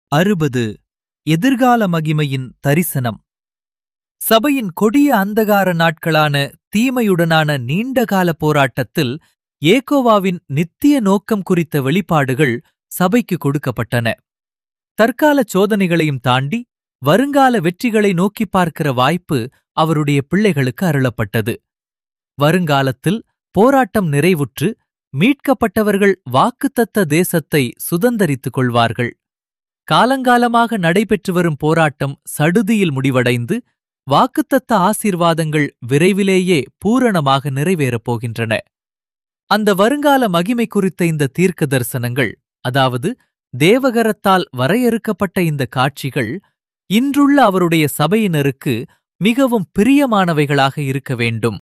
அறுபது எதிர்கால மகிமையின் தரிசனம் சபையின் கொடிய அந்தகார நாட்களான தீமையுடனான நீண்டகால போராட்டத்தில் ஏகோவாவின் நித்திய நோக்கம் குறித்த வெளிப்பாடுகள் சபைக்கு கொடுக்கப்பட்டன தற்கால சோதனைகளையும் தாண்டி வருங்கால வெற்றிகளை நோக்கிப் பார்க்கிற வாய்ப்பு அவருடைய பிள்ளைகளுக்கு அருளப்பட்டது வருங்காலத்தில் போராட்டம் நிறைவுற்று மீட்கப்பட்டவர்கள் வாக்குத்தத்த தேசத்தை சுதந்தரித்துக் கொள்வார்கள் காலங்காலமாக நடைபெற்று வரும் போராட்டம் சடுதியில் முடிவடைந்து வாக்குத்தத்த ஆசீர்வாதங்கள் விரைவிலேயே பூரணமாக நிறைவேறப் போகின்றன அந்த வருங்கால மகிமை குறித்த இந்த தீர்க்க தரிசனங்கள் அதாவது தேவகரத்தால் வரையறுக்கப்பட்ட இந்த காட்சிகள் இன்றுள்ள அவருடைய சபையினருக்கு மிகவும் பிரியமானவைகளாக இருக்க வேண்டும்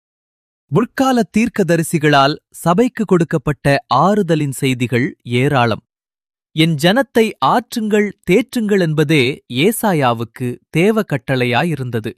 முற்கால தீர்க்கதரிசிகளால் சபைக்கு கொடுக்கப்பட்ட ஆறுதலின் செய்திகள் ஏராளம் என் ஜனத்தை ஆற்றுங்கள் தேற்றுங்கள் என்பதே ஏசாயாவுக்கு தேவ கட்டளையாயிருந்தது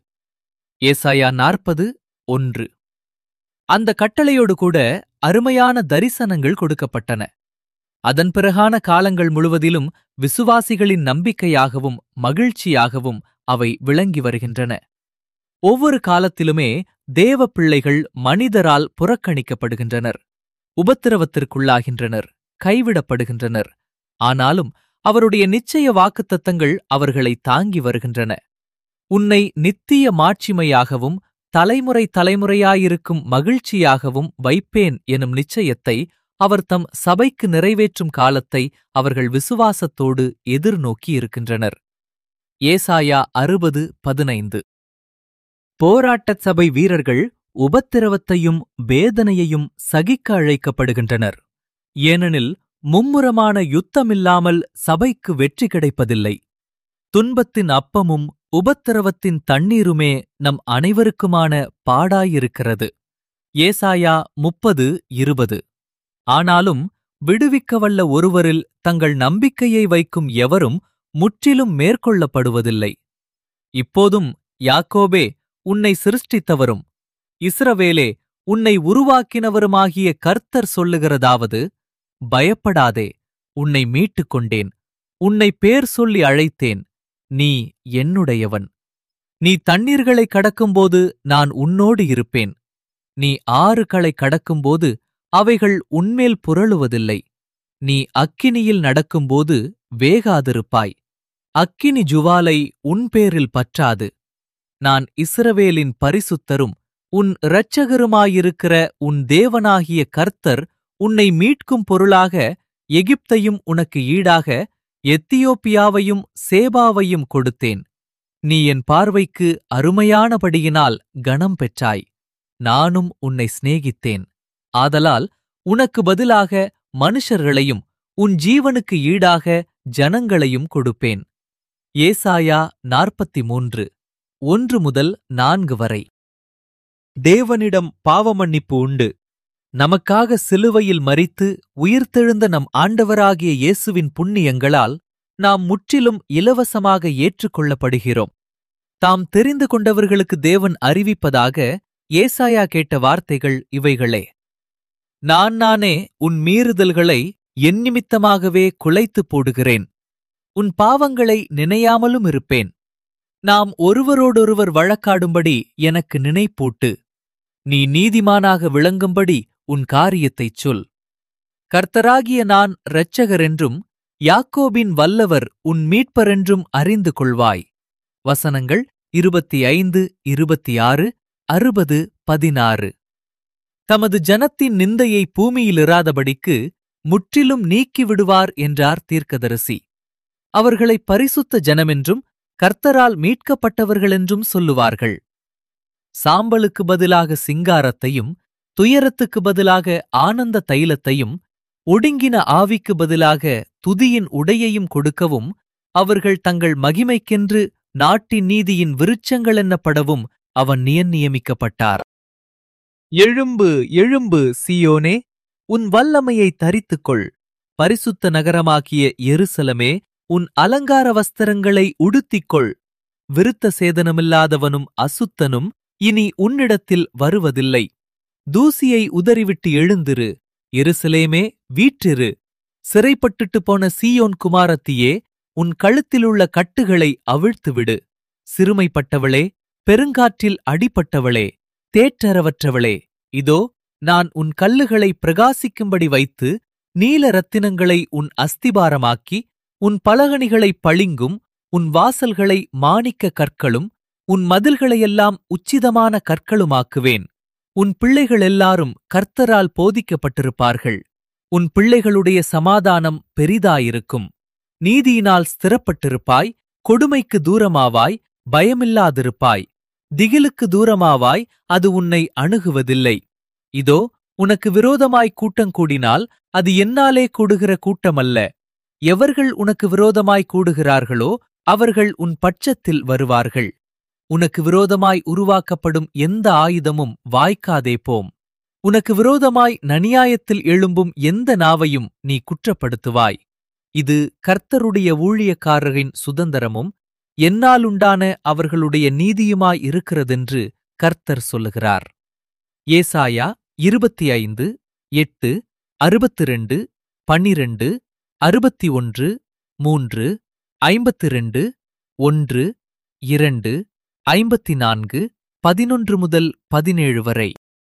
ஏசாயா நாற்பது ஒன்று அந்த கட்டளையோடு கூட அருமையான தரிசனங்கள் கொடுக்கப்பட்டன அதன் பிறகான காலங்கள் முழுவதிலும் விசுவாசிகளின் நம்பிக்கையாகவும் மகிழ்ச்சியாகவும் அவை விளங்கி வருகின்றன ஒவ்வொரு காலத்திலுமே தேவ பிள்ளைகள் மனிதரால் புறக்கணிக்கப்படுகின்றனர் உபத்திரவத்திற்குள்ளாகின்றனர் கைவிடப்படுகின்றனர் ஆனாலும் அவருடைய நிச்சய வாக்குத்தத்தங்கள் அவர்களை தாங்கி வருகின்றன உன்னை நித்திய மாட்சிமையாகவும் தலைமுறை தலைமுறையாயிருக்கும் மகிழ்ச்சியாகவும் வைப்பேன் எனும் நிச்சயத்தை அவர் தம் சபைக்கு நிறைவேற்றும் காலத்தை அவர்கள் விசுவாசத்தோடு எதிர்நோக்கி இருக்கின்றனர் ஏசாயா அறுபது பதினைந்து போராட்டச் சபை வீரர்கள் உபத்திரவத்தையும் வேதனையையும் சகிக்க அழைக்கப்படுகின்றனர் ஏனெனில் மும்முரமான யுத்தமில்லாமல் சபைக்கு வெற்றி கிடைப்பதில்லை துன்பத்தின் அப்பமும் உபத்திரவத்தின் தண்ணீருமே நம் அனைவருக்குமான பாடாயிருக்கிறது ஏசாயா முப்பது இருபது ஆனாலும் விடுவிக்கவல்ல ஒருவரில் தங்கள் நம்பிக்கையை வைக்கும் எவரும் முற்றிலும் மேற்கொள்ளப்படுவதில்லை இப்போதும் யாக்கோபே உன்னை சிருஷ்டித்தவரும் இஸ்ரவேலே உன்னை உருவாக்கினவருமாகிய கர்த்தர் சொல்லுகிறதாவது பயப்படாதே உன்னை மீட்டுக் கொண்டேன் உன்னை பேர் சொல்லி அழைத்தேன் நீ என்னுடையவன் நீ தண்ணீர்களை கடக்கும்போது நான் உன்னோடு இருப்பேன் நீ ஆறுகளை கடக்கும்போது அவைகள் உன்மேல் புரளுவதில்லை நீ அக்கினியில் நடக்கும்போது வேகாதிருப்பாய் அக்கினி ஜுவாலை உன் பேரில் பற்றாது நான் இஸ்ரவேலின் பரிசுத்தரும் உன் இரட்சகருமாயிருக்கிற உன் தேவனாகிய கர்த்தர் உன்னை மீட்கும் பொருளாக எகிப்தையும் உனக்கு ஈடாக எத்தியோப்பியாவையும் சேபாவையும் கொடுத்தேன் நீ என் பார்வைக்கு அருமையானபடியினால் கனம் பெற்றாய் நானும் உன்னை சிநேகித்தேன் ஆதலால் உனக்கு பதிலாக மனுஷர்களையும் உன் ஜீவனுக்கு ஈடாக ஜனங்களையும் கொடுப்பேன் ஏசாயா நாற்பத்தி மூன்று ஒன்று முதல் நான்கு வரை தேவனிடம் பாவமன்னிப்பு உண்டு நமக்காக சிலுவையில் மரித்து உயிர்த்தெழுந்த நம் ஆண்டவராகிய இயேசுவின் புண்ணியங்களால் நாம் முற்றிலும் இலவசமாக ஏற்றுக்கொள்ளப்படுகிறோம் தாம் தெரிந்து கொண்டவர்களுக்கு தேவன் அறிவிப்பதாக ஏசாயா கேட்ட வார்த்தைகள் இவைகளே நான் நானே உன் மீறுதல்களை என் நிமித்தமாகவே குலைத்துப் போடுகிறேன் உன் பாவங்களை நினையாமலும் இருப்பேன் நாம் ஒருவரோடொருவர் வழக்காடும்படி எனக்கு நினைப்பூட்டு நீ நீதிமானாக விளங்கும்படி உன் காரியத்தைச் சொல் கர்த்தராகிய நான் இரட்சகரென்றும் யாக்கோபின் வல்லவர் உன் மீட்பரென்றும் அறிந்து கொள்வாய் வசனங்கள் இருபத்தி ஐந்து இருபத்தி ஆறு அறுபது பதினாறு தமது ஜனத்தின் நிந்தையை பூமியிலிராதபடிக்கு முற்றிலும் நீக்கிவிடுவார் என்றார் தீர்க்கதரிசி அவர்களை பரிசுத்த ஜனமென்றும் கர்த்தரால் மீட்கப்பட்டவர்களென்றும் சொல்லுவார்கள் சாம்பலுக்கு பதிலாக சிங்காரத்தையும் துயரத்துக்கு பதிலாக ஆனந்த தைலத்தையும் ஒடுங்கின ஆவிக்கு பதிலாக துதியின் உடையையும் கொடுக்கவும் அவர்கள் தங்கள் மகிமைக்கென்று நாட்டின் நீதியின் விருட்சங்கள் என்னப்படவும் அவன் நியன் நியமிக்கப்பட்டார் எழும்பு எழும்பு சியோனே உன் வல்லமையை தரித்துக்கொள் பரிசுத்த நகரமாகிய எருசலமே உன் அலங்கார வஸ்திரங்களை உடுத்திக்கொள் விருத்த சேதனமில்லாதவனும் அசுத்தனும் இனி உன்னிடத்தில் வருவதில்லை தூசியை உதறிவிட்டு எழுந்திரு எருசலேமே வீற்றிரு சிறைப்பட்டுட்டு போன சீயோன் குமாரத்தியே உன் கழுத்திலுள்ள கட்டுகளை அவிழ்த்துவிடு சிறுமைப்பட்டவளே பெருங்காற்றில் அடிபட்டவளே தேற்றரவற்றவளே இதோ நான் உன் கல்லுகளை பிரகாசிக்கும்படி வைத்து நீல ரத்தினங்களை உன் அஸ்திபாரமாக்கி உன் பலகணிகளை பளிங்கும் உன் வாசல்களை மாணிக்க கற்களும் உன் மதில்களையெல்லாம் உச்சிதமான கற்களுமாக்குவேன் உன் பிள்ளைகள் எல்லாரும் கர்த்தரால் போதிக்கப்பட்டிருப்பார்கள் உன் பிள்ளைகளுடைய சமாதானம் பெரிதாயிருக்கும் நீதியினால் ஸ்திரப்பட்டிருப்பாய் கொடுமைக்கு தூரமாவாய் பயமில்லாதிருப்பாய் திகிலுக்கு தூரமாவாய் அது உன்னை அணுகுவதில்லை இதோ உனக்கு விரோதமாய் கூட்டங்கூடினால் அது என்னாலே கூடுகிற கூட்டமல்ல எவர்கள் உனக்கு விரோதமாய் கூடுகிறார்களோ அவர்கள் உன் பட்சத்தில் வருவார்கள் உனக்கு விரோதமாய் உருவாக்கப்படும் எந்த ஆயுதமும் வாய்க்காதே போம் உனக்கு விரோதமாய் நனியாயத்தில் எழும்பும் எந்த நாவையும் நீ குற்றப்படுத்துவாய் இது கர்த்தருடைய ஊழியக்காரரின் சுதந்திரமும் என்னாலுண்டான அவர்களுடைய நீதியுமாய் இருக்கிறதென்று கர்த்தர் சொல்லுகிறார் ஏசாயா இருபத்தி ஐந்து எட்டு அறுபத்திரண்டு பன்னிரண்டு அறுபத்தி ஒன்று மூன்று ஐம்பத்திரண்டு ஒன்று இரண்டு ஐம்பத்தி நான்கு பதினொன்று முதல் பதினேழு வரை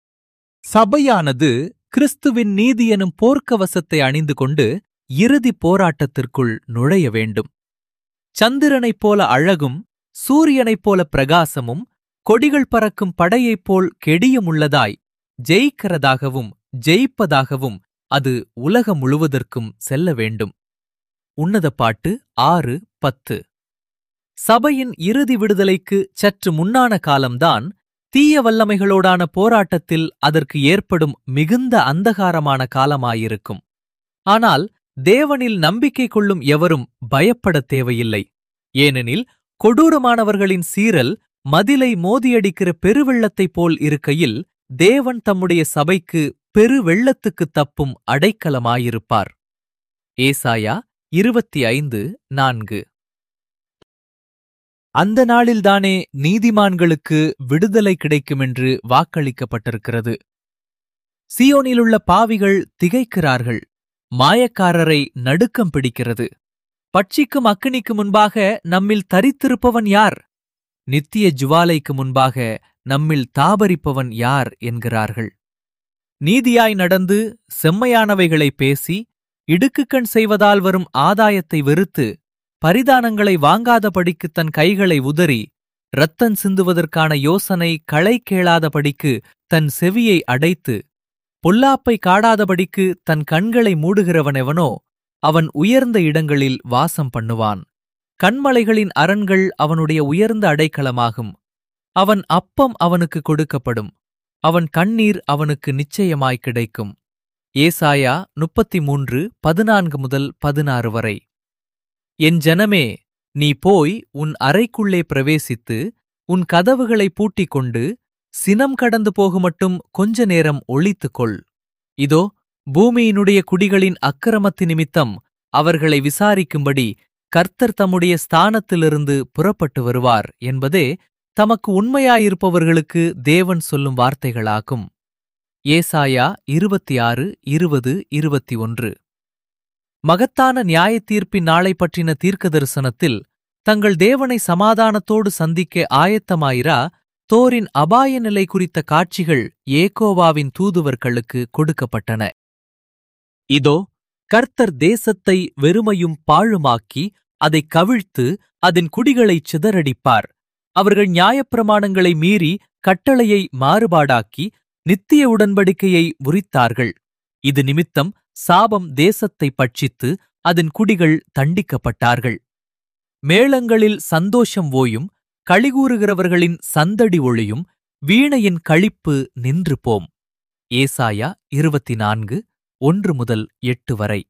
சபையானது கிறிஸ்துவின் நீதி எனும் போர்க்கவசத்தை அணிந்து கொண்டு இறுதி போராட்டத்திற்குள் நுழைய வேண்டும் சந்திரனைப் போல அழகும் சூரியனைப் போல பிரகாசமும் கொடிகள் பறக்கும் படையைப் போல் கெடியுமுள்ளதாய் ஜெயிக்கிறதாகவும் ஜெயிப்பதாகவும் அது உலகம் முழுவதற்கும் செல்ல வேண்டும் உன்னத பாட்டு ஆறு பத்து சபையின் இறுதி விடுதலைக்கு சற்று முன்னான காலம்தான் தீய வல்லமைகளோடான போராட்டத்தில் அதற்கு ஏற்படும் மிகுந்த அந்தகாரமான காலமாயிருக்கும் ஆனால் தேவனில் நம்பிக்கை கொள்ளும் எவரும் பயப்படத் தேவையில்லை ஏனெனில் கொடூரமானவர்களின் சீரல் மதிலை மோதியடிக்கிற பெருவெள்ளத்தைப் போல் இருக்கையில் தேவன் தம்முடைய சபைக்கு பெரு வெள்ளத்துக்குத் தப்பும் அடைக்கலமாயிருப்பார் ஏசாயா இருபத்தி ஐந்து நான்கு அந்த நாளில்தானே நீதிமான்களுக்கு விடுதலை கிடைக்குமென்று வாக்களிக்கப்பட்டிருக்கிறது சியோனிலுள்ள பாவிகள் திகைக்கிறார்கள் மாயக்காரரை நடுக்கம் பிடிக்கிறது பட்சிக்கும் அக்கினிக்கு முன்பாக நம்மில் தரித்திருப்பவன் யார் நித்திய ஜுவாலைக்கு முன்பாக நம்மில் தாபரிப்பவன் யார் என்கிறார்கள் நீதியாய் நடந்து செம்மையானவைகளை பேசி இடுக்குக்கண் செய்வதால் வரும் ஆதாயத்தை வெறுத்து பரிதானங்களை வாங்காதபடிக்கு தன் கைகளை உதறி இரத்தம் சிந்துவதற்கான யோசனை களை கேளாதபடிக்கு தன் செவியை அடைத்து பொல்லாப்பை காடாதபடிக்கு தன் கண்களை மூடுகிறவனெவனோ அவன் உயர்ந்த இடங்களில் வாசம் பண்ணுவான் கண்மலைகளின் அரண்கள் அவனுடைய உயர்ந்த அடைக்கலமாகும் அவன் அப்பம் அவனுக்கு கொடுக்கப்படும் அவன் கண்ணீர் அவனுக்கு நிச்சயமாய் கிடைக்கும் ஏசாயா முப்பத்தி மூன்று பதினான்கு முதல் பதினாறு வரை என் ஜனமே நீ போய் உன் அறைக்குள்ளே பிரவேசித்து உன் கதவுகளை பூட்டிக் கொண்டு சினம் கடந்து போகுமட்டும் கொஞ்ச நேரம் ஒளித்துக்கொள் இதோ பூமியினுடைய குடிகளின் அக்கிரமத்து நிமித்தம் அவர்களை விசாரிக்கும்படி கர்த்தர் தம்முடைய ஸ்தானத்திலிருந்து புறப்பட்டு வருவார் என்பதே தமக்கு உண்மையாயிருப்பவர்களுக்கு தேவன் சொல்லும் வார்த்தைகளாகும் ஏசாயா இருபத்தி ஆறு இருபது இருபத்தி ஒன்று மகத்தான நியாயத்தீர்ப்பின் நாளை பற்றின தீர்க்க தரிசனத்தில் தங்கள் தேவனை சமாதானத்தோடு சந்திக்க ஆயத்தமாயிரா தோரின் அபாய நிலை குறித்த காட்சிகள் ஏகோவாவின் தூதுவர்களுக்கு கொடுக்கப்பட்டன இதோ கர்த்தர் தேசத்தை வெறுமையும் பாழுமாக்கி அதைக் கவிழ்த்து அதன் குடிகளைச் சிதறடிப்பார் அவர்கள் நியாயப்பிரமாணங்களை மீறி கட்டளையை மாறுபாடாக்கி நித்திய உடன்படிக்கையை முறித்தார்கள் இது நிமித்தம் சாபம் தேசத்தை பட்சித்து அதன் குடிகள் தண்டிக்கப்பட்டார்கள் மேளங்களில் சந்தோஷம் ஓயும் களிகூறுகிறவர்களின் சந்தடி ஒளியும் வீணையின் களிப்பு நின்று போம் ஏசாயா இருபத்தி நான்கு ஒன்று முதல் எட்டு வரை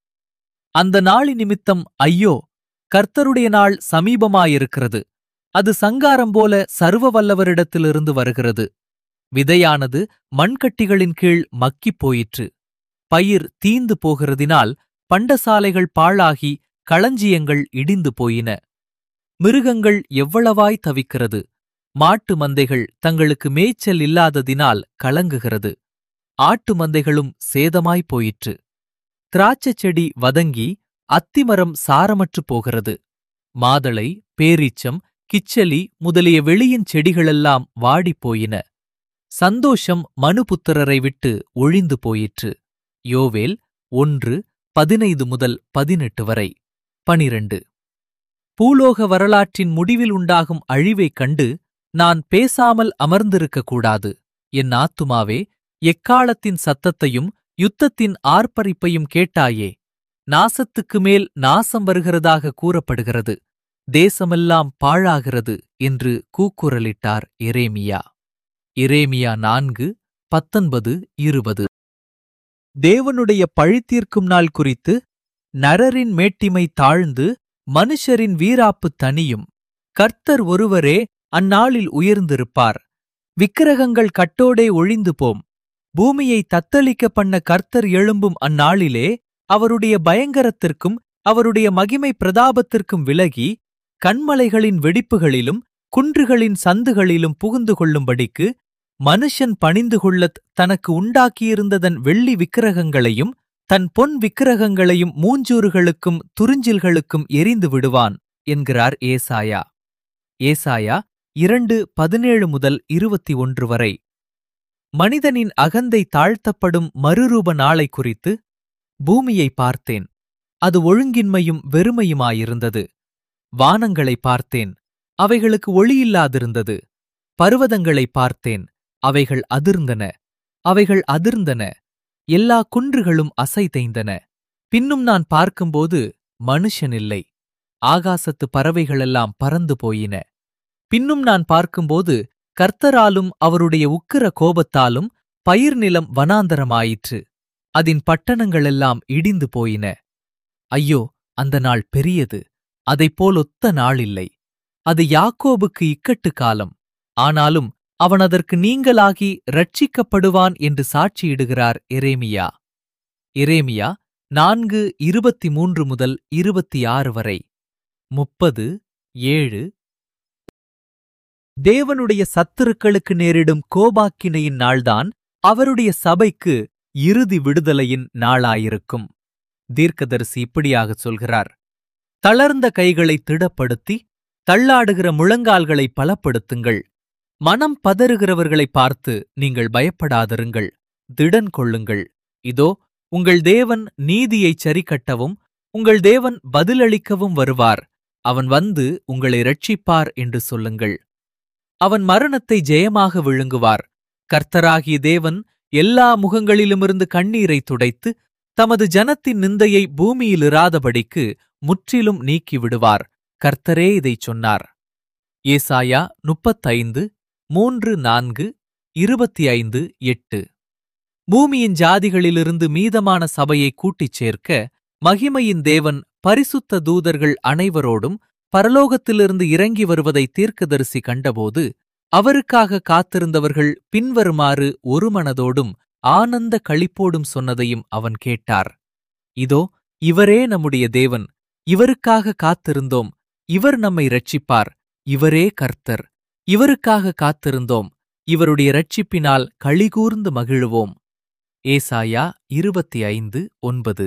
அந்த நாளி நிமித்தம் ஐயோ கர்த்தருடைய நாள் சமீபமாயிருக்கிறது அது சங்காரம் போல சர்வ வல்லவரிடத்திலிருந்து வருகிறது விதையானது மண்கட்டிகளின் கீழ் மக்கிப் போயிற்று பயிர் தீந்து போகிறதினால் பண்டசாலைகள் பாழாகி களஞ்சியங்கள் இடிந்து போயின மிருகங்கள் எவ்வளவாய் தவிக்கிறது மாட்டு மந்தைகள் தங்களுக்கு மேய்ச்சல் இல்லாததினால் கலங்குகிறது ஆட்டு மந்தைகளும் சேதமாய்ப் போயிற்று திராட்சைச் செடி வதங்கி அத்திமரம் சாரமற்றுப் போகிறது மாதளை பேரீச்சம் கிச்சலி முதலிய வெளியின் செடிகளெல்லாம் வாடிப் போயின சந்தோஷம் மனுபுத்திரரை விட்டு ஒழிந்து போயிற்று யோவேல் ஒன்று பதினைந்து முதல் பதினெட்டு வரை பனிரண்டு பூலோக வரலாற்றின் முடிவில் உண்டாகும் அழிவைக் கண்டு நான் பேசாமல் அமர்ந்திருக்கக் கூடாது என் ஆத்துமாவே எக்காலத்தின் சத்தத்தையும் யுத்தத்தின் ஆர்ப்பரிப்பையும் கேட்டாயே நாசத்துக்கு மேல் நாசம் வருகிறதாக கூறப்படுகிறது தேசமெல்லாம் பாழாகிறது என்று கூக்குரலிட்டார் எரேமியா எரேமியா நான்கு பத்தொன்பது இருபது தேவனுடைய பழித்தீர்க்கும் நாள் குறித்து நரரின் மேட்டிமை தாழ்ந்து மனுஷரின் வீராப்பு தனியும் கர்த்தர் ஒருவரே அந்நாளில் உயர்ந்திருப்பார் விக்கிரகங்கள் கட்டோடே ஒழிந்து போம் பூமியை தத்தளிக்க பண்ண கர்த்தர் எழும்பும் அந்நாளிலே அவருடைய பயங்கரத்திற்கும் அவருடைய மகிமை பிரதாபத்திற்கும் விலகி கண்மலைகளின் வெடிப்புகளிலும் குன்றுகளின் சந்துகளிலும் புகுந்து கொள்ளும்படிக்கு மனுஷன் பணிந்து கொள்ளத் தனக்கு உண்டாக்கியிருந்ததன் வெள்ளி விக்கிரகங்களையும் தன் பொன் விக்கிரகங்களையும் மூஞ்சூறுகளுக்கும் துறிஞ்சில்களுக்கும் எரிந்து விடுவான் என்கிறார் ஏசாயா ஏசாயா இரண்டு பதினேழு முதல் இருபத்தி ஒன்று வரை மனிதனின் அகந்தை தாழ்த்தப்படும் மறுரூப நாளை குறித்து பூமியை பார்த்தேன் அது ஒழுங்கின்மையும் வெறுமையுமாயிருந்தது வானங்களை பார்த்தேன் அவைகளுக்கு ஒளியில்லாதிருந்தது பர்வதங்களை பார்த்தேன் அவைகள் அதிர்ந்தன அவைகள் அதிர்ந்தன எல்லா குன்றுகளும் அசைதைந்தன பின்னும் நான் பார்க்கும்போது மனுஷனில்லை ஆகாசத்து பறவைகளெல்லாம் பறந்து போயின பின்னும் நான் பார்க்கும்போது கர்த்தராலும் அவருடைய உக்கிர கோபத்தாலும் பயிர் நிலம் வனாந்தரமாயிற்று அதின் பட்டணங்களெல்லாம் இடிந்து போயின ஐயோ அந்த நாள் பெரியது அதைப்போல் ஒத்த நாளில்லை அது யாக்கோபுக்கு இக்கட்டு காலம் ஆனாலும் அவன் அதற்கு நீங்களாகி ரட்சிக்கப்படுவான் என்று சாட்சியிடுகிறார் எரேமியா எரேமியா நான்கு இருபத்தி மூன்று முதல் இருபத்தி ஆறு வரை முப்பது ஏழு தேவனுடைய சத்துருக்களுக்கு நேரிடும் கோபாக்கினையின் நாள்தான் அவருடைய சபைக்கு இறுதி விடுதலையின் நாளாயிருக்கும் தீர்க்கதரிசி இப்படியாகச் சொல்கிறார் தளர்ந்த கைகளை திடப்படுத்தி தள்ளாடுகிற முழங்கால்களை பலப்படுத்துங்கள் மனம் பதறுகிறவர்களை பார்த்து நீங்கள் பயப்படாதிருங்கள் திடன் கொள்ளுங்கள் இதோ உங்கள் தேவன் நீதியைச் சரிக்கட்டவும் உங்கள் தேவன் பதிலளிக்கவும் வருவார் அவன் வந்து உங்களை ரட்சிப்பார் என்று சொல்லுங்கள் அவன் மரணத்தை ஜெயமாக விழுங்குவார் கர்த்தராகிய தேவன் எல்லா முகங்களிலுமிருந்து கண்ணீரை துடைத்து தமது ஜனத்தின் நிந்தையை பூமியில் இராதபடிக்கு முற்றிலும் நீக்கிவிடுவார் கர்த்தரே இதைச் சொன்னார் ஏசாயா முப்பத்தைந்து மூன்று நான்கு இருபத்தி ஐந்து எட்டு பூமியின் ஜாதிகளிலிருந்து மீதமான சபையை கூட்டிச் சேர்க்க மகிமையின் தேவன் பரிசுத்த தூதர்கள் அனைவரோடும் பரலோகத்திலிருந்து இறங்கி வருவதை தீர்க்கதரிசி கண்டபோது அவருக்காக காத்திருந்தவர்கள் பின்வருமாறு ஒரு மனதோடும் ஆனந்த களிப்போடும் சொன்னதையும் அவன் கேட்டார் இதோ இவரே நம்முடைய தேவன் இவருக்காக காத்திருந்தோம் இவர் நம்மை ரட்சிப்பார் இவரே கர்த்தர் இவருக்காக காத்திருந்தோம் இவருடைய ரட்சிப்பினால் களிகூர்ந்து மகிழுவோம் ஏசாயா இருபத்தி ஐந்து ஒன்பது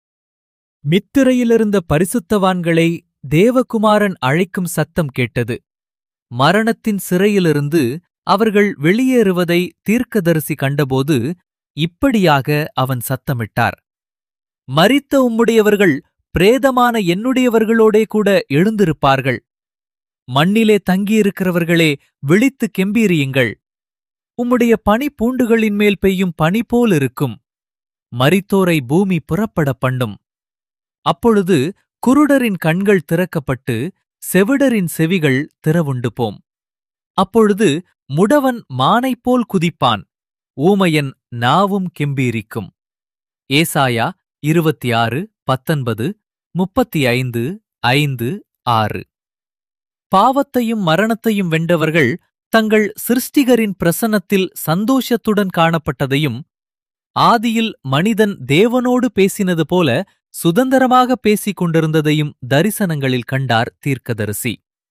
மித்திரையிலிருந்த பரிசுத்தவான்களை தேவகுமாரன் அழைக்கும் சத்தம் கேட்டது மரணத்தின் சிறையிலிருந்து அவர்கள் வெளியேறுவதை தீர்க்கதரிசி கண்டபோது இப்படியாக அவன் சத்தமிட்டார் மரித்த உம்முடையவர்கள் பிரேதமான என்னுடையவர்களோடே கூட எழுந்திருப்பார்கள் மண்ணிலே தங்கியிருக்கிறவர்களே விழித்து கெம்பீரியுங்கள் உம்முடைய பனி பூண்டுகளின் மேல் பெய்யும் பனி போல் இருக்கும் மரித்தோரை பூமி புறப்பட பண்ணும் அப்பொழுது குருடரின் கண்கள் திறக்கப்பட்டு செவிடரின் செவிகள் திறவுண்டு போம் அப்பொழுது முடவன் மானைப்போல் குதிப்பான் ஊமையன் நாவும் கெம்பீரிக்கும் ஏசாயா இருபத்தி ஆறு பத்தொன்பது முப்பத்தி ஐந்து ஐந்து ஆறு பாவத்தையும் மரணத்தையும் வென்றவர்கள் தங்கள் சிருஷ்டிகரின் பிரசன்னத்தில் சந்தோஷத்துடன் காணப்பட்டதையும் ஆதியில் மனிதன் தேவனோடு பேசினது போல சுதந்திரமாக பேசிக் கொண்டிருந்ததையும் தரிசனங்களில் கண்டார் தீர்க்கதரிசி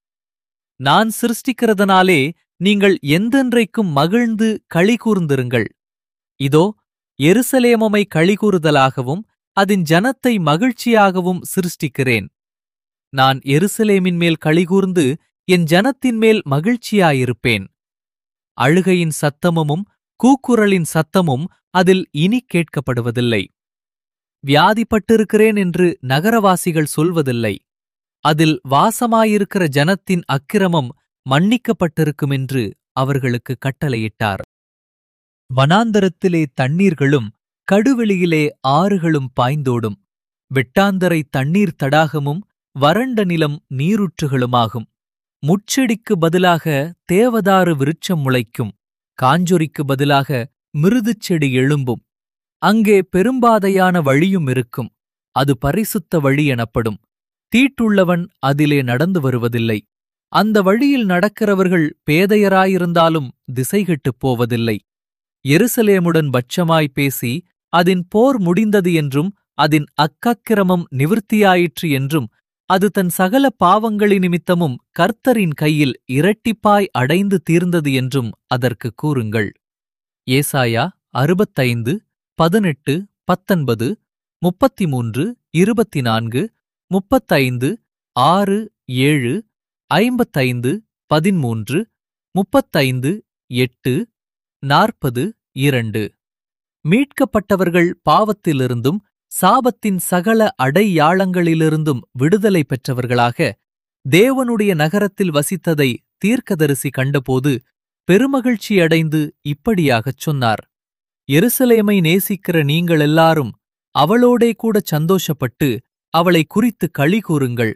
நான் சிருஷ்டிக்கிறதனாலே நீங்கள் எந்தென்றைக்கும் மகிழ்ந்து களி கூர்ந்திருங்கள் இதோ எருசலேமமை களிகூறுதலாகவும் அதன் ஜனத்தை மகிழ்ச்சியாகவும் சிருஷ்டிக்கிறேன் நான் எருசலேமின் மேல் களிகூர்ந்து என் ஜனத்தின் மேல் மகிழ்ச்சியாயிருப்பேன் அழுகையின் சத்தமும் கூக்குரலின் சத்தமும் அதில் இனி கேட்கப்படுவதில்லை வியாதிப்பட்டிருக்கிறேன் என்று நகரவாசிகள் சொல்வதில்லை அதில் வாசமாயிருக்கிற ஜனத்தின் அக்கிரமம் மன்னிக்கப்பட்டிருக்கும் என்று அவர்களுக்கு கட்டளையிட்டார் வனாந்தரத்திலே தண்ணீர்களும் கடுவெளியிலே ஆறுகளும் பாய்ந்தோடும் வெட்டாந்தரை தண்ணீர் தடாகமும் வறண்ட நிலம் நீரூற்றுகளுமாகும் முட்செடிக்கு பதிலாக தேவதாரு விருட்சம் முளைக்கும் காஞ்சொரிக்கு பதிலாக மிருதுச் செடி எழும்பும் அங்கே பெரும்பாதையான வழியும் இருக்கும் அது பரிசுத்த வழி எனப்படும் தீட்டுள்ளவன் அதிலே நடந்து வருவதில்லை அந்த வழியில் நடக்கிறவர்கள் பேதையராயிருந்தாலும் திசைகெட்டுப் போவதில்லை எருசலேமுடன் பட்சமாய் பேசி அதன் போர் முடிந்தது என்றும் அதன் அக்கக்கிரமம் நிவிர்த்தியாயிற்று என்றும் அது தன் சகல பாவங்களி நிமித்தமும் கர்த்தரின் கையில் இரட்டிப்பாய் அடைந்து தீர்ந்தது என்றும் அதற்கு கூறுங்கள் ஏசாயா அறுபத்தைந்து பதினெட்டு பத்தொன்பது முப்பத்தி மூன்று இருபத்தி நான்கு முப்பத்தைந்து ஆறு ஏழு ஐம்பத்தைந்து பதிமூன்று முப்பத்தைந்து எட்டு நாற்பது இரண்டு மீட்கப்பட்டவர்கள் பாவத்திலிருந்தும் சாபத்தின் சகல அடையாளங்களிலிருந்தும் விடுதலை பெற்றவர்களாக தேவனுடைய நகரத்தில் வசித்ததை தீர்க்கதரிசி கண்டபோது பெருமகிழ்ச்சியடைந்து இப்படியாகச் சொன்னார் எருசலேமை நேசிக்கிற நீங்கள் எல்லாரும் அவளோடே கூட சந்தோஷப்பட்டு அவளை குறித்து களி கூறுங்கள்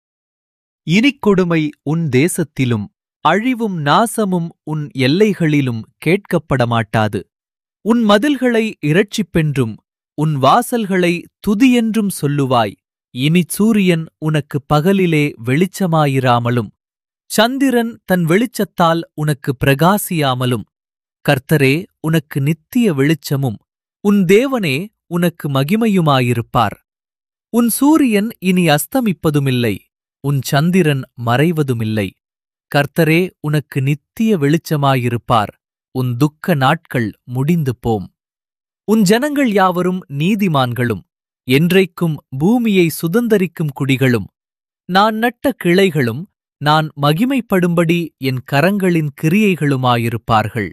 இனிக் கொடுமை உன் தேசத்திலும் அழிவும் நாசமும் உன் எல்லைகளிலும் கேட்கப்பட மாட்டாது உன் மதில்களை இரட்சிப்பென்றும் உன் வாசல்களை துதியென்றும் சொல்லுவாய் இனி சூரியன் உனக்கு பகலிலே வெளிச்சமாயிராமலும் சந்திரன் தன் வெளிச்சத்தால் உனக்கு பிரகாசியாமலும் கர்த்தரே உனக்கு நித்திய வெளிச்சமும் உன் தேவனே உனக்கு மகிமையுமாயிருப்பார் உன் சூரியன் இனி அஸ்தமிப்பதுமில்லை உன் சந்திரன் மறைவதுமில்லை கர்த்தரே உனக்கு நித்திய வெளிச்சமாயிருப்பார் உன் துக்க நாட்கள் முடிந்து போம் உன் ஜனங்கள் யாவரும் நீதிமான்களும் என்றைக்கும் பூமியை சுதந்தரிக்கும் குடிகளும் நான் நட்ட கிளைகளும் நான் மகிமைப்படும்படி என் கரங்களின் கிரியைகளுமாயிருப்பார்கள்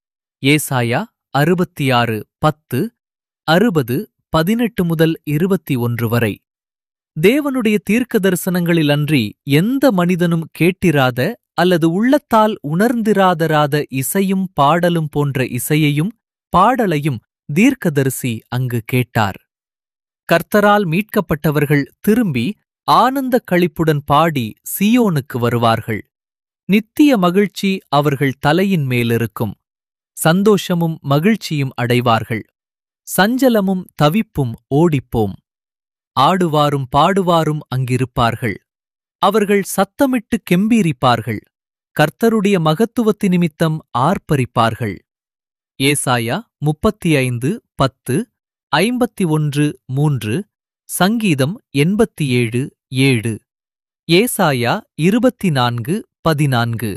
ஏசாயா அறுபத்தி ஆறு பத்து அறுபது பதினெட்டு முதல் இருபத்தி ஒன்று வரை தேவனுடைய தீர்க்க தரிசனங்களிலன்றி எந்த மனிதனும் கேட்டிராத அல்லது உள்ளத்தால் உணர்ந்திராதராத இசையும் பாடலும் போன்ற இசையையும் பாடலையும் தீர்க்கதரிசி அங்கு கேட்டார் கர்த்தரால் மீட்கப்பட்டவர்கள் திரும்பி ஆனந்த களிப்புடன் பாடி சியோனுக்கு வருவார்கள் நித்திய மகிழ்ச்சி அவர்கள் தலையின் மேலிருக்கும் சந்தோஷமும் மகிழ்ச்சியும் அடைவார்கள் சஞ்சலமும் தவிப்பும் ஓடிப்போம் ஆடுவாரும் பாடுவாரும் அங்கிருப்பார்கள் அவர்கள் சத்தமிட்டு கெம்பீரிப்பார்கள் கர்த்தருடைய மகத்துவத்தி நிமித்தம் ஆர்ப்பரிப்பார்கள் ஏசாயா முப்பத்தி ஐந்து பத்து ஐம்பத்தி ஒன்று மூன்று சங்கீதம் எண்பத்தி ஏழு ஏழு ஏசாயா இருபத்தி நான்கு பதினான்கு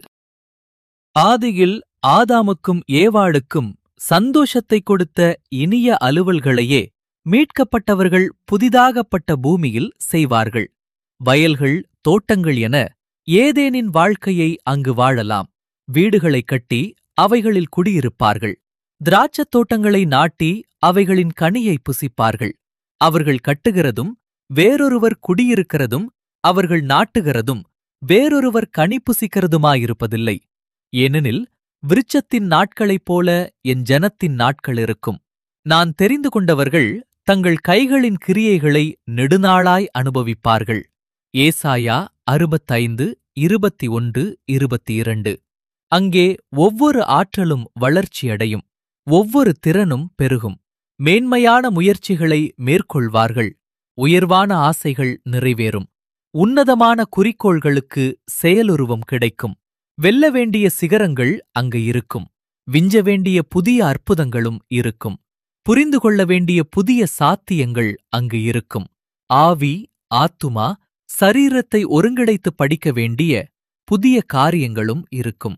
ஆதியில் ஆதாமுக்கும் ஏவாளுக்கும் சந்தோஷத்தை கொடுத்த இனிய அலுவல்களையே மீட்கப்பட்டவர்கள் புதிதாகப்பட்ட பூமியில் செய்வார்கள் வயல்கள் தோட்டங்கள் என ஏதேனின் வாழ்க்கையை அங்கு வாழலாம் வீடுகளைக் கட்டி அவைகளில் குடியிருப்பார்கள் திராட்சத் தோட்டங்களை நாட்டி அவைகளின் கனியை புசிப்பார்கள் அவர்கள் கட்டுகிறதும் வேறொருவர் குடியிருக்கிறதும் அவர்கள் நாட்டுகிறதும் வேறொருவர் கனி புசிக்கிறதுமாயிருப்பதில்லை ஏனெனில் விருட்சத்தின் நாட்களைப் போல என் ஜனத்தின் நாட்கள் இருக்கும் நான் தெரிந்து கொண்டவர்கள் தங்கள் கைகளின் கிரியைகளை நெடுநாளாய் அனுபவிப்பார்கள் ஏசாயா அறுபத்தைந்து இருபத்தி ஒன்று இருபத்தி இரண்டு அங்கே ஒவ்வொரு ஆற்றலும் வளர்ச்சியடையும் ஒவ்வொரு திறனும் பெருகும் மேன்மையான முயற்சிகளை மேற்கொள்வார்கள் உயர்வான ஆசைகள் நிறைவேறும் உன்னதமான குறிக்கோள்களுக்கு செயலுருவம் கிடைக்கும் வெல்ல வேண்டிய சிகரங்கள் அங்கு இருக்கும் விஞ்ச வேண்டிய புதிய அற்புதங்களும் இருக்கும் புரிந்து கொள்ள வேண்டிய புதிய சாத்தியங்கள் அங்கு இருக்கும் ஆவி ஆத்துமா சரீரத்தை ஒருங்கிணைத்து படிக்க வேண்டிய புதிய காரியங்களும் இருக்கும்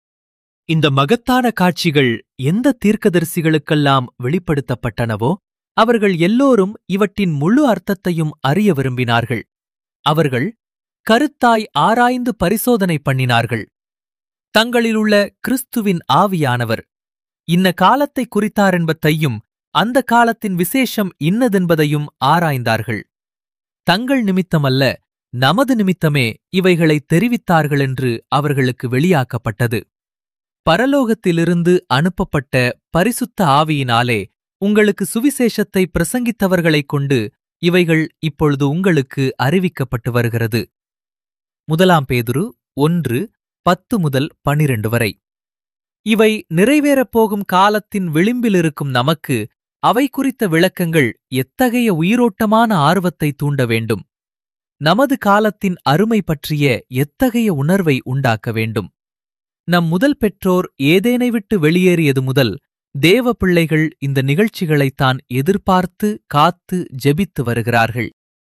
இந்த மகத்தான காட்சிகள் எந்த தீர்க்கதரிசிகளுக்கெல்லாம் வெளிப்படுத்தப்பட்டனவோ அவர்கள் எல்லோரும் இவற்றின் முழு அர்த்தத்தையும் அறிய விரும்பினார்கள் அவர்கள் கருத்தாய் ஆராய்ந்து பரிசோதனை பண்ணினார்கள் தங்களிலுள்ள கிறிஸ்துவின் ஆவியானவர் இன்ன காலத்தை குறித்தாரென்பதையும் அந்த காலத்தின் விசேஷம் இன்னதென்பதையும் ஆராய்ந்தார்கள் தங்கள் நிமித்தமல்ல நமது நிமித்தமே இவைகளை தெரிவித்தார்கள் என்று அவர்களுக்கு வெளியாக்கப்பட்டது பரலோகத்திலிருந்து அனுப்பப்பட்ட பரிசுத்த ஆவியினாலே உங்களுக்கு சுவிசேஷத்தை பிரசங்கித்தவர்களைக் கொண்டு இவைகள் இப்பொழுது உங்களுக்கு அறிவிக்கப்பட்டு வருகிறது முதலாம் பேதுரு ஒன்று பத்து முதல் பனிரெண்டு வரை இவை நிறைவேறப் போகும் காலத்தின் விளிம்பிலிருக்கும் நமக்கு அவை குறித்த விளக்கங்கள் எத்தகைய உயிரோட்டமான ஆர்வத்தை தூண்ட வேண்டும் நமது காலத்தின் அருமை பற்றிய எத்தகைய உணர்வை உண்டாக்க வேண்டும் நம் முதல் பெற்றோர் ஏதேனை விட்டு வெளியேறியது முதல் தேவ பிள்ளைகள் இந்த நிகழ்ச்சிகளைத்தான் எதிர்பார்த்து காத்து ஜெபித்து வருகிறார்கள்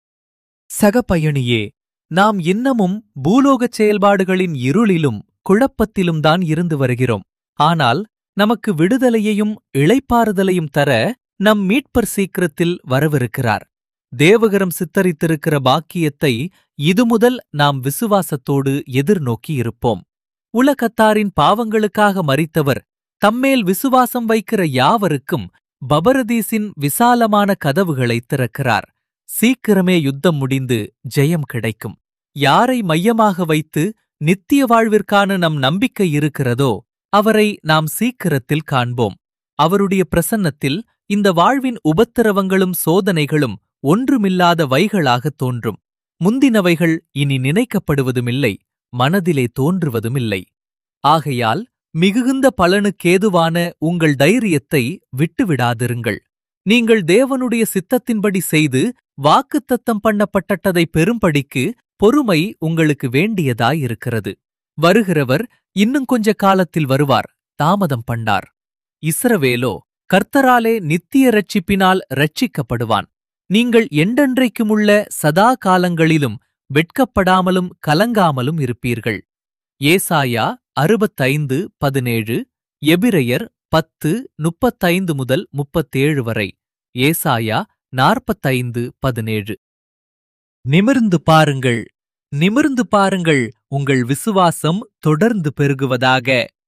சக பயணியே நாம் இன்னமும் பூலோகச் செயல்பாடுகளின் இருளிலும் குழப்பத்திலும் தான் இருந்து வருகிறோம் ஆனால் நமக்கு விடுதலையையும் இளைப்பாறுதலையும் தர நம் மீட்பர் சீக்கிரத்தில் வரவிருக்கிறார் தேவகரம் சித்தரித்திருக்கிற பாக்கியத்தை இதுமுதல் நாம் விசுவாசத்தோடு எதிர்நோக்கி இருப்போம் உலகத்தாரின் பாவங்களுக்காக மறித்தவர் தம்மேல் விசுவாசம் வைக்கிற யாவருக்கும் பபரதீசின் விசாலமான கதவுகளை திறக்கிறார் சீக்கிரமே யுத்தம் முடிந்து ஜெயம் கிடைக்கும் யாரை மையமாக வைத்து நித்திய வாழ்விற்கான நம் நம்பிக்கை இருக்கிறதோ அவரை நாம் சீக்கிரத்தில் காண்போம் அவருடைய பிரசன்னத்தில் இந்த வாழ்வின் உபத்திரவங்களும் சோதனைகளும் ஒன்றுமில்லாத வைகளாகத் தோன்றும் முந்தினவைகள் இனி நினைக்கப்படுவதுமில்லை மனதிலே தோன்றுவதுமில்லை ஆகையால் மிகுந்த பலனுக்கேதுவான உங்கள் தைரியத்தை விட்டுவிடாதிருங்கள் நீங்கள் தேவனுடைய சித்தத்தின்படி செய்து வாக்குத்தத்தம் பண்ணப்பட்டதை பெரும்படிக்கு பொறுமை உங்களுக்கு வேண்டியதாயிருக்கிறது வருகிறவர் இன்னும் கொஞ்ச காலத்தில் வருவார் தாமதம் பண்ணார் இஸ்ரவேலோ கர்த்தராலே நித்திய ரட்சிப்பினால் ரட்சிக்கப்படுவான் நீங்கள் எண்டென்றைக்குமுள்ள சதா காலங்களிலும் வெட்கப்படாமலும் கலங்காமலும் இருப்பீர்கள் ஏசாயா அறுபத்தைந்து பதினேழு எபிரையர் பத்து முப்பத்தைந்து முதல் முப்பத்தேழு வரை ஏசாயா நாற்பத்தைந்து பதினேழு நிமிர்ந்து பாருங்கள் நிமிர்ந்து பாருங்கள் உங்கள் விசுவாசம் தொடர்ந்து பெருகுவதாக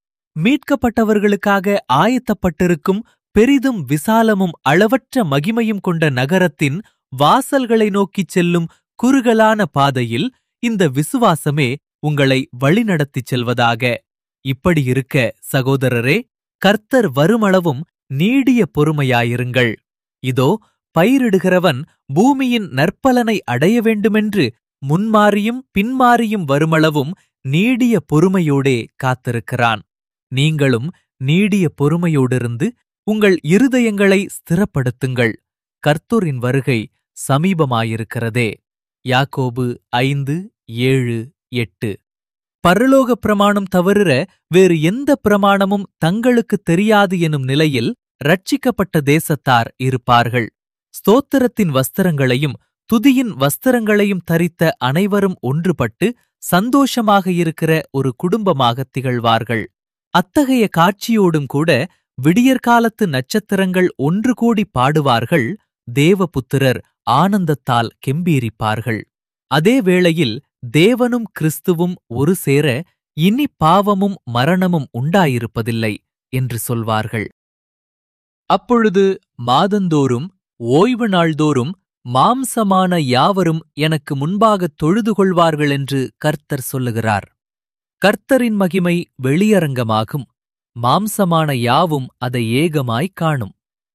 மீட்கப்பட்டவர்களுக்காக ஆயத்தப்பட்டிருக்கும் பெரிதும் விசாலமும் அளவற்ற மகிமையும் கொண்ட நகரத்தின் வாசல்களை நோக்கிச் செல்லும் குறுகலான பாதையில் இந்த விசுவாசமே உங்களை வழிநடத்திச் செல்வதாக இப்படி இருக்க சகோதரரே கர்த்தர் வருமளவும் நீடிய பொறுமையாயிருங்கள் இதோ பயிரிடுகிறவன் பூமியின் நற்பலனை அடைய வேண்டுமென்று முன்மாறியும் பின்மாறியும் வருமளவும் நீடிய பொறுமையோடே காத்திருக்கிறான் நீங்களும் நீடிய பொறுமையோடிருந்து உங்கள் இருதயங்களை ஸ்திரப்படுத்துங்கள் கர்த்தரின் வருகை சமீபமாயிருக்கிறதே யாக்கோபு ஐந்து ஏழு எட்டு பரலோக பிரமாணம் தவிர வேறு எந்த பிரமாணமும் தங்களுக்கு தெரியாது எனும் நிலையில் ரட்சிக்கப்பட்ட தேசத்தார் இருப்பார்கள் ஸ்தோத்திரத்தின் வஸ்திரங்களையும் துதியின் வஸ்திரங்களையும் தரித்த அனைவரும் ஒன்றுபட்டு சந்தோஷமாக இருக்கிற ஒரு குடும்பமாக திகழ்வார்கள் அத்தகைய காட்சியோடும் கூட விடியற்காலத்து நட்சத்திரங்கள் ஒன்று கூடி பாடுவார்கள் தேவபுத்திரர் ஆனந்தத்தால் கெம்பீரிப்பார்கள் அதே வேளையில் தேவனும் கிறிஸ்துவும் ஒரு சேர இனி பாவமும் மரணமும் உண்டாயிருப்பதில்லை என்று சொல்வார்கள் அப்பொழுது மாதந்தோறும் ஓய்வு நாள்தோறும் மாம்சமான யாவரும் எனக்கு முன்பாகத் தொழுது கொள்வார்கள் என்று கர்த்தர் சொல்லுகிறார் கர்த்தரின் மகிமை வெளியரங்கமாகும் மாம்சமான யாவும் அதை ஏகமாய் காணும்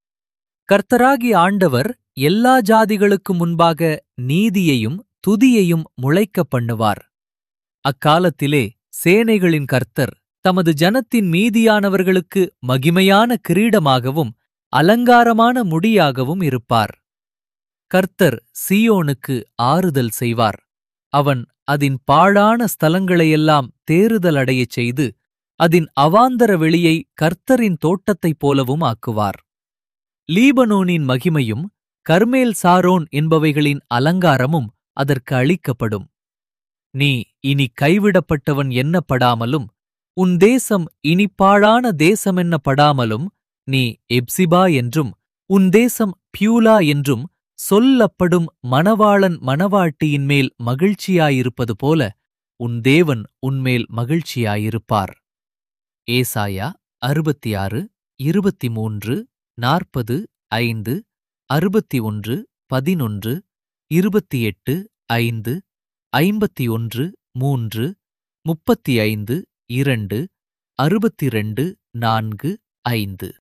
கர்த்தராகி ஆண்டவர் எல்லா ஜாதிகளுக்கும் முன்பாக நீதியையும் துதியையும் முளைக்கப் பண்ணுவார் அக்காலத்திலே சேனைகளின் கர்த்தர் தமது ஜனத்தின் மீதியானவர்களுக்கு மகிமையான கிரீடமாகவும் அலங்காரமான முடியாகவும் இருப்பார் கர்த்தர் சீயோனுக்கு ஆறுதல் செய்வார் அவன் அதின் பாழான ஸ்தலங்களையெல்லாம் தேறுதல் அடையச் செய்து அதின் அவாந்தர வெளியை கர்த்தரின் தோட்டத்தைப் போலவும் ஆக்குவார் லீபனோனின் மகிமையும் கர்மேல் சாரோன் என்பவைகளின் அலங்காரமும் அதற்கு அளிக்கப்படும் நீ இனி கைவிடப்பட்டவன் எண்ணப்படாமலும் உன் தேசம் இனி பாழான தேசமென்னப்படாமலும் நீ எப்சிபா என்றும் உன் தேசம் பியூலா என்றும் சொல்லப்படும் மணவாளன் மணவாட்டியின் மேல் மகிழ்ச்சியாயிருப்பது போல உன் தேவன் உன்மேல் மகிழ்ச்சியாயிருப்பார் ஏசாயா அறுபத்தி ஆறு இருபத்தி மூன்று நாற்பது ஐந்து அறுபத்தி ஒன்று பதினொன்று இருபத்தி எட்டு ஐந்து ஐம்பத்தி ஒன்று மூன்று முப்பத்தி ஐந்து இரண்டு அறுபத்தி ரெண்டு நான்கு ஐந்து